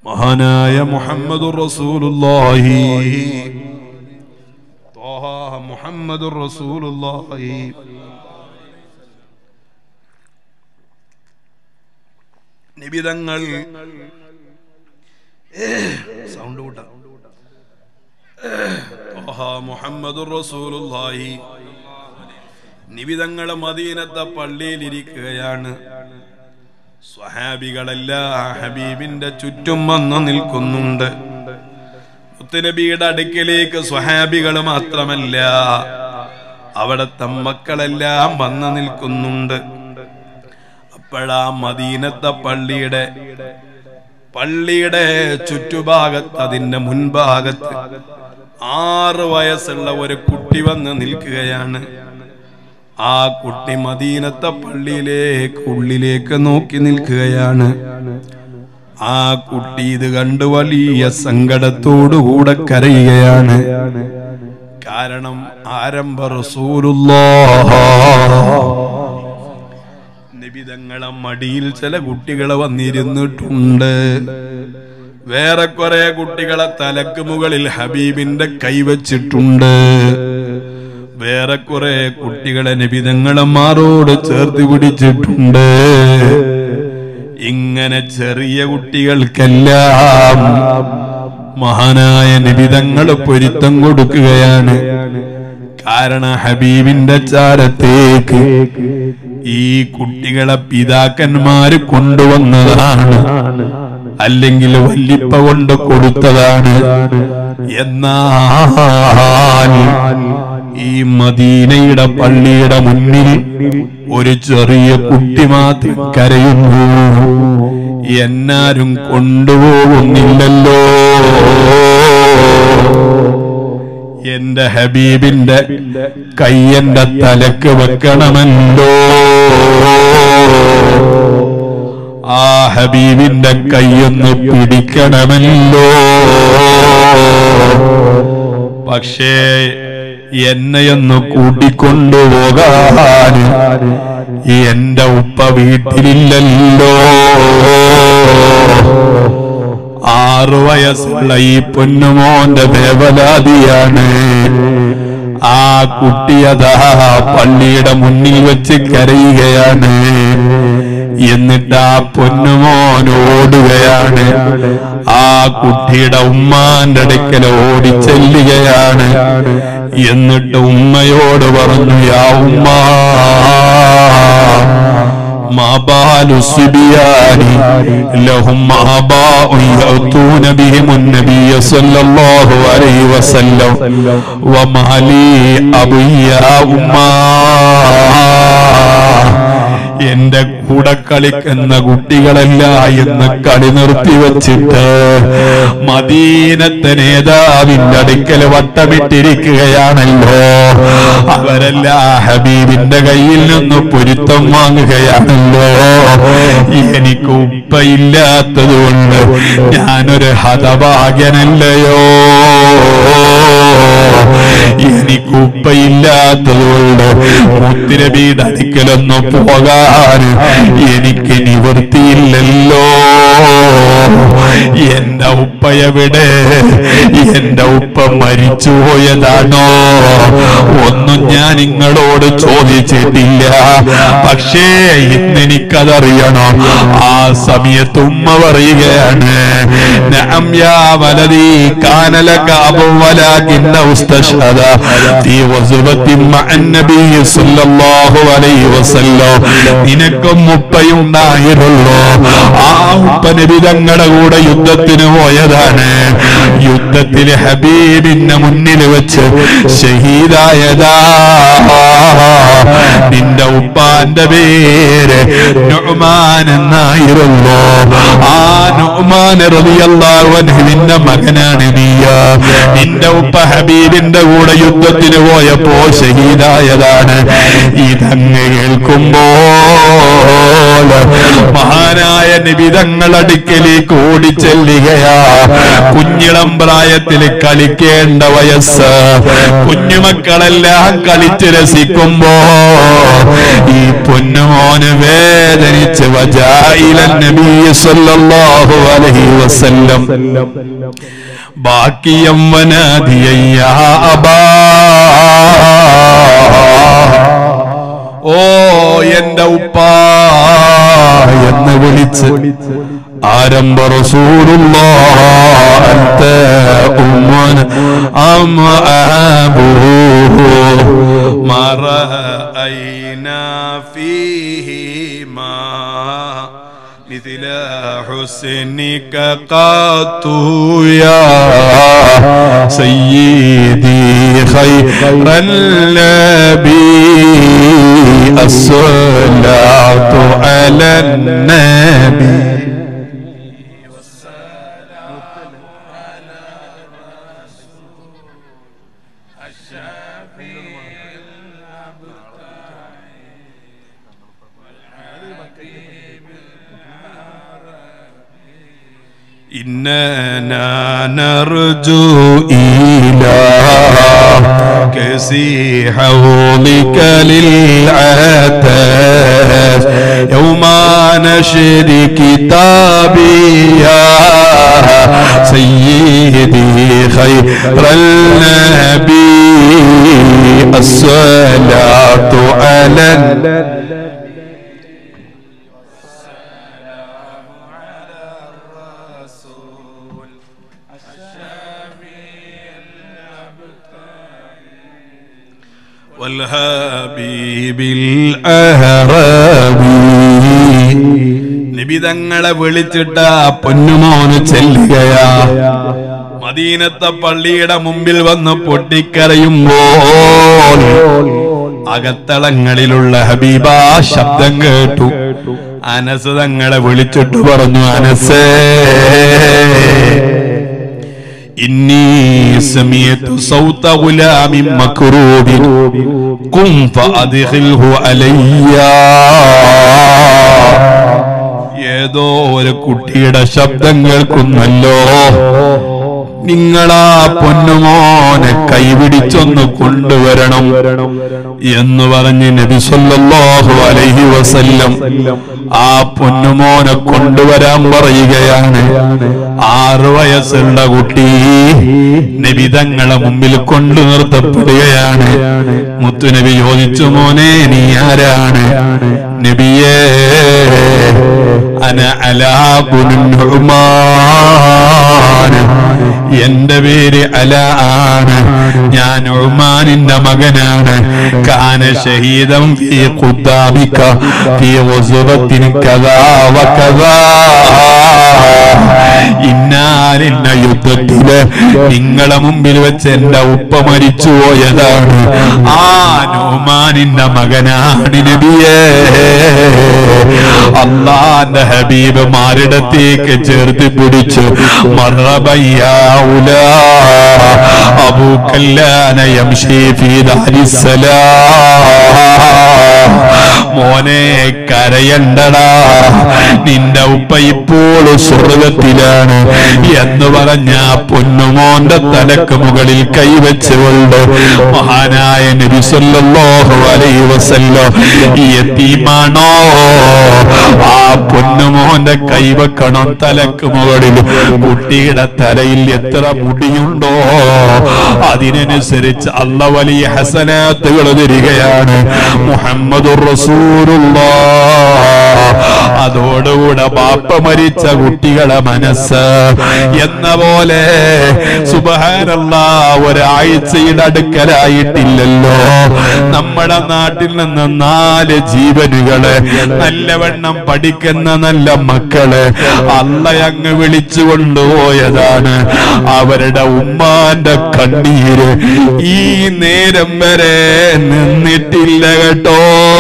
മഹാനായ മുഹമ്മദുർ റസൂലുള്ളാഹി ത്വാഹ മുഹമ്മദുർ റസൂലുള്ളാഹി നിബിതങ്ങൾ സൗണ്ട് കൂട്ടാ ത്വാഹ മുഹമ്മദുർ റസൂലുള്ളാഹി നിബിതങ്ങൾ മദീനത്തെ പള്ളിയിലിരിക്കുകയാണ് സ്വഹാബികളെല്ലാം ഹബീബിന്റെ ചുറ്റും വന്നു നിൽക്കുന്നുണ്ട് മുത്തുനബിയുടെ അടുക്കിലേക്ക് സ്വഹാബികൾ മാത്രമല്ല അവിടത്തെ മക്കളെല്ലാം വന്നു നിൽക്കുന്നുണ്ട് അപ്പോഴാ മദീനത്തെ പള്ളിയുടെ പള്ളിയുടെ ചുറ്റുഭാഗത്ത് അതിന്റെ മുൻഭാഗത്ത് ആറ് വയസ്സുള്ള ഒരു കുട്ടി വന്ന് നിൽക്കുകയാണ് ആ കുട്ടി മദീനത്തെ പള്ളിയിലേക്ക് ഉള്ളിലേക്ക് നോക്കി നിൽക്കുകയാണ് ആ കുട്ടി ഇത് കണ്ട് വലിയ സങ്കടത്തോടുകൂടെ കരയുകയാണ് കാരണം ആരംഭ നിബിതങ്ങളെ മടിയിൽ ചില കുട്ടികൾ വന്നിരുന്നിട്ടുണ്ട് വേറെ കുറെ കുട്ടികളെ തലക്ക് മുകളിൽ ഹബീബിന്റെ കൈവച്ചിട്ടുണ്ട് വേറെ കുറെ കുട്ടികളെ നിബിതങ്ങളെ മാറോട് ചേർത്ത് പിടിച്ചിട്ടുണ്ട് ഇങ്ങനെ ചെറിയ കുട്ടികൾക്കെല്ലാം മഹാനായ നിബിതങ്ങൾ പൊരുത്തം കൊടുക്കുകയാണ് കാരണം ഹബീബിന്റെ ചാരത്തേക്ക് ഈ കുട്ടികളെ പിതാക്കന്മാര് കൊണ്ടുവന്നതാണ് അല്ലെങ്കിൽ വല്ലിപ്പ കൊണ്ട് കൊടുത്തതാണ് എന്നാൽ ഈ മദീനയുടെ പള്ളിയുടെ മുന്നിൽ ഒരു ചെറിയ കുട്ടി മാത്രം കരയുന്നു എന്നാരും കൊണ്ടുപോകുന്നില്ലല്ലോ എന്റെ ഹബീബിന്റെ കയ്യന്റെ തലക്ക് വെക്കണമല്ലോ ആ ഹബീബിന്റെ കൈയൊന്ന് പിടിക്കണമല്ലോ പക്ഷേ എന്നെയൊന്ന് കൂട്ടിക്കൊണ്ടുപോകാൻ എന്റെ ഉപ്പ വീട്ടിലില്ലല്ലോ ആറു വയസ്സുള്ള ഈ പൊന്നുമോന്റെ വേവലാതിയാണ് ആ കുട്ടിയതാ പള്ളിയുടെ മുന്നിൽ വെച്ച് കരയുകയാണ് എന്നിട്ട് ആ പൊന്നുമോൻ ഓടുകയാണ് ആ കുട്ടിയുടെ ഉമ്മാന്റെ അടുക്കൽ ഓടിച്ചെല്ലുകയാണ് എന്നിട്ട് ഉമ്മയോട് പറഞ്ഞു യാ ഉമ്മ ما بال الصبيان لهم آباء يأتون بهم النبي صلى الله عليه وسلم وما لي أبي يا أمّا എന്റെ കൂടെ കളിക്കുന്ന കുട്ടികളല്ല എന്ന് കളി നിർത്തി വച്ചിട്ട് മദീനത്തെ നേതാവിന്റെ അടുക്കൽ വട്ടമിട്ടിരിക്കുകയാണല്ലോ അവരല്ല ഹബീബിന്റെ കയ്യിൽ നിന്ന് പൊരുത്തം വാങ്ങുകയാണല്ലോ എനിക്ക് ഉപ്പയില്ലാത്തത് കൊണ്ട് ഞാനൊരു ഹതഭാഗ്യനല്ലയോ എനിക്ക് ഉപ്പയില്ലാത്തതുകൊണ്ട് മുത്തിരബിയുടെ അടുക്കലൊന്ന് പോകാൻ എനിക്ക് നിവൃത്തിയില്ലല്ലോ എന്റെ ഉപ്പയെവിടെ എന്റെ ഉപ്പ മരിച്ചുപോയതാണോ ഒന്നും ഞാൻ നിങ്ങളോട് ചോദിച്ചിട്ടില്ല പക്ഷേ ഇന്ന് എനിക്കതറിയണം ആ സമയത്ത് ഉമ്മ പറയുകയാണ് നഅം യാ വലദി കാന ലക അബു വലാകിന്ന ഉസ്തശഹദ ഫീ വസുബത്തിൻ മഅൻ നബി സല്ലല്ലാഹു അലൈഹി വസല്ലം നിനക്കും ഉപ്പയുണ്ടായിരുന്നു ആ ഉപ്പ നബി തങ്ങളുടെ കൂടെ യുദ്ധത്തിന് പോയതാണ് യുദ്ധത്തിൽ ഹബീബിന്റെ മുന്നിൽ വെച്ച് ഷഹീദായതാ നിന്റെ ഉപ്പാന്റെ പേര് നുഅ്മാൻ എന്നായിരുന്നു ആ നുഅ്മാൻ റളിയല്ലാഹു അൻഹുവിന്റെ മകനാണ് നീയ നിന്റെ ഉപ്പ ഹബീബിന്റെ കൂടെ യുദ്ധത്തിന് പോയപ്പോ ഷഹീദായതാണ് ഇതങ്ങ് കേൾക്കുമ്പോൾ മഹാനായ നിബിതങ്ങൾ അടുക്കലേക്ക് ഓടിച്ചെല്ലുകയാ കുഞ്ഞിളം പ്രായത്തിൽ കളിക്കേണ്ട വയസ്സ് കുഞ്ഞുമക്കളെല്ലാം കളിച്ച് രസിക്കുമ്പോ ഈ പൊന്നുമോന് വേദനിച്ച് വജായിലൻ നബി സല്ലല്ലാഹു അലൈഹി വസല്ലം وسلم باكيا وناديا يا أبا ഓ എന്റെ ഉപ്പ എന്ന് വിളിച്ച് ആരംഭ റസൂലുള്ള അന്ത ഉമ്മന അം അബൂഹു മറഅയ്ന ഫീഹിമാ مثل حسنك قط يا سيدي خير النبي الصلاة على النبي إننا نرجو إلهك في حوضك للعتاش يوم نشر كتابي يا سيدي خير النبي الصلاة على النبي والهابي بالأهرابي നിബിതങ്ങളെ വിളിച്ചിട്ട് ആ പൊന്നുമോന് ചെല്ലുകയാ മദീനത്തെ പള്ളിയുടെ മുമ്പിൽ വന്ന് പൊട്ടിക്കരയുമ്പോൾ അകത്തളങ്ങളിലുള്ള ഹബീബ ശബ്ദം കേട്ടു അനസ് തങ്ങളെ വിളിച്ചിട്ട് പറഞ്ഞു അനസേ إني سمعت صوت غلام مكروب قم فأدخله علي ഏതോ ഒരു കുട്ടിയുടെ ശബ്ദം കേൾക്കുന്നല്ലോ നിങ്ങളാ പൊന്നുമോനെ കൈപിടിച്ചൊന്ന് കൊണ്ടുവരണം എന്ന് പറഞ്ഞ് നബി സല്ലല്ലാഹു അലൈഹി വസല്ലം ആ പൊന്നുമോനെ കൊണ്ടുവരാൻ പറയുകയാണ് ആറു വയസ്സുള്ള കുട്ടി നബിതങ്ങളെ മുമ്പിൽ കൊണ്ടു നിർത്തപ്പെടുകയാണ് മുത്തുനബി ചോദിച്ചു മോനെ നീ ആരാണ് നബിയേ അന അലാബുനുമാൻ എന്റെ പേര് അല ആണ് ഞാൻ ഉമാനിന്റെ മകനാണ് കാന ഷഹീദം ഫീ ഖുദ്ദാമിക ഫീ വസുബത്തിൻ കദാ വകദാ ഇന്നാലിന്ന യുദ്ധത്തില് നിങ്ങളെ മുമ്പിൽ വെച്ച് എന്റെ ഉപ്പ മരിച്ചു പോയതാണ് ആ നോമാനിന്റെ മകനാണ് നബിയേ അള്ളാന്റെ ഹബീബ് മാരിടത്തേക്ക് ചേർത്ത് പിടിച്ചു മറബയ്യാവുല അബൂക്കല്ലാന യംശി ഫീ ദാരിസ്സലാം മോനെ കരയണ്ടടാ നിന്റെ ഉപ്പ ഇപ്പോൾ സ്വർഗത്തിലാണ് എന്ന് പറഞ്ഞ പൊന്നുമോന്റെ തലക്ക് മുകളിൽ കൈവച്ചുകൊണ്ട് മഹാനായ നബി സല്ലല്ലാഹു അലൈഹി വസല്ലം ഈ യതീമാണോ ആ പൊന്നുമോന്റെ കൈവക്കണം തലക്ക് മുകളിൽ കുട്ടിയുടെ തലയിൽ എത്ര മുടിയുണ്ടോ അതിനനുസരിച്ച് അല്ല വലിയ ഹസനാത്തുകൾ തരികയാണ് മുഹമ്മദുർ അതോടുകൂടെ ബാപ്പ മരിച്ച കുട്ടികളെ മനസ്സ് എന്ന പോലെ സുബഹാനല്ല ഒരാഴ്ചയുടെ അടുക്കലായിട്ടില്ലല്ലോ നമ്മുടെ നാട്ടിൽ നിന്ന് നാല് ജീവനുകള് നല്ലവണ്ണം പഠിക്കുന്ന നല്ല മക്കള് അള്ളയങ്ങ് വിളിച്ചു കൊണ്ടുപോയതാണ് അവരുടെ ഉമ്മാന്റെ കണ്ണീര് ഈ നേരം വരെ നിന്നിട്ടില്ല കേട്ടോ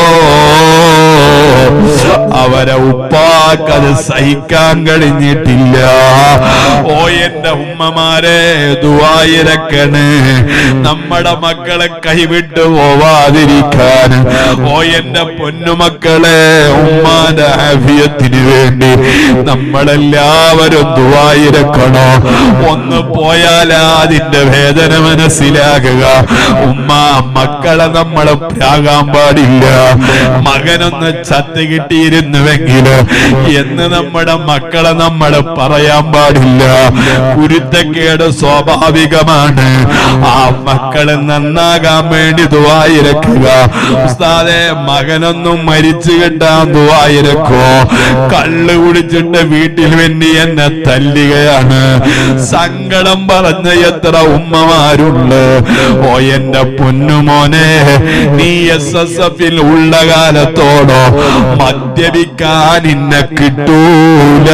അവരെ ഉപ്പാക്കത് സഹിക്കാൻ കഴിഞ്ഞിട്ടില്ല ഓ എന്റെ ഉമ്മമാരെ ദുവായിരക്കണ് നമ്മുടെ മക്കളെ കൈവിട്ടു പോവാതിരിക്കാൻ ഓ എന്റെ പൊന്നുമക്കളെ ഉമ്മാന്റെ ആഫിയത്തിന് വേണ്ടി നമ്മളെല്ലാവരും ദുവായിരക്കണോ ഒന്ന് പോയാൽ അതിന്റെ വേദന മനസ്സിലാകുക ഉമ്മ മക്കളെ നമ്മൾ പ്രാകാൻ പാടില്ല മകനൊന്ന് ചത്ത് കിട്ടിയിരുന്നുവെങ്കിൽ എന്ന് നമ്മുടെ മക്കളെ നമ്മൾ പറയാൻ പാടില്ല കുരുത്തക്കേട് സ്വാഭാവികമാണ് ആ മക്കള് നന്നാകാൻ വേണ്ടി ദുവായിരക്കുക ഉസ്താദെ മകനൊന്നും മരിച്ചു കിട്ടാൻ ദുവായിരക്കോ കള്ള് കുടിച്ചിട്ട് വീട്ടിൽ വേണ്ടി എന്നെ തല്ലുകയാണ് സങ്കടം പറഞ്ഞ എത്ര ഉമ്മമാരുണ്ട് ഓ എന്റെ പൊന്നുമോനെ നീ എസ് എസ് എഫിൽ ഉള്ള കാലത്തോടോ മദ്യപിക്കാൻ ഇന്നെ കിട്ടൂല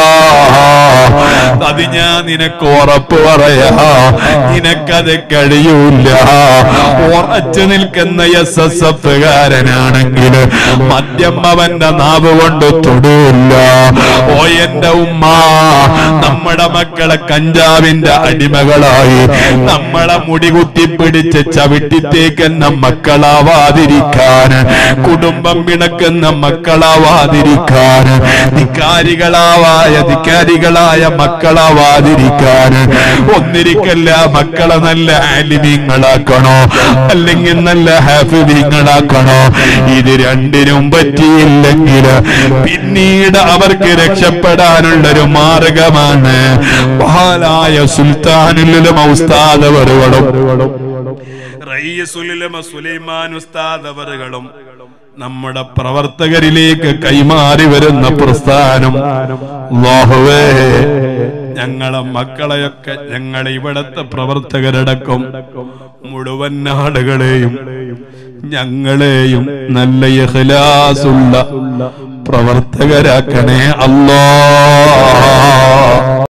അത് ഞാൻ നിനക്ക് ഉറപ്പ് പറയാ നിനക്കത് കഴിയൂല ഉറച്ചു നിൽക്കുന്ന എസ് എസ് എഫ് കാരനാണെങ്കിൽ മദ്യം അവന്റെ നാവ് കൊണ്ട് തൊടൂല്ല ഓ എന്റെ ഉമ്മ നമ്മുടെ മക്കളെ കഞ്ചാവിന്റെ അടിമകളായി നമ്മളെ മുടി കുത്തിപ്പിടിച്ച് ചവിട്ടിത്തേക്കുന്ന മക്കളാവാതിരിക്കാൻ കുടുംബം പിണക്കുന്ന മക്കളാവാതിരിക്കാൻ ധിക്കാരികളാവായ ധിക്കാരികളായ മക്കളാവാതിരിക്കാൻ ഒന്നിരിക്കല്ല മക്കളെ നല്ല ആലിമീങ്ങളാക്കണോ അല്ലെങ്കിൽ നല്ല ഹാഫിമീങ്ങളാക്കണോ ഇത് രണ്ടിനും പറ്റിയില്ലെങ്കിൽ പിന്നീട് അവർക്ക് രക്ഷപ്പെടാനുള്ളൊരു മാർഗമാണ് മഹാനായ സുൽത്താനുലും ഔസ്താദവറുകളും റയ്യസുലുലമ സുലൈമാൻ ഉസ്താദവറുകളും നമ്മുടെ പ്രവർത്തകരിലേക്ക് കൈമാറി വരുന്ന പ്രസ്ഥാനം അല്ലാഹുവേ ഞങ്ങളെ മക്കളെയൊക്കെ ഞങ്ങൾ ഇവിടത്തെ പ്രവർത്തകരടക്കം മുഴുവൻ നാടുകളെയും ഞങ്ങളെയും നല്ല ഇഖ്ലാസുള്ള പ്രവർത്തകരാക്കണേ അല്ലാ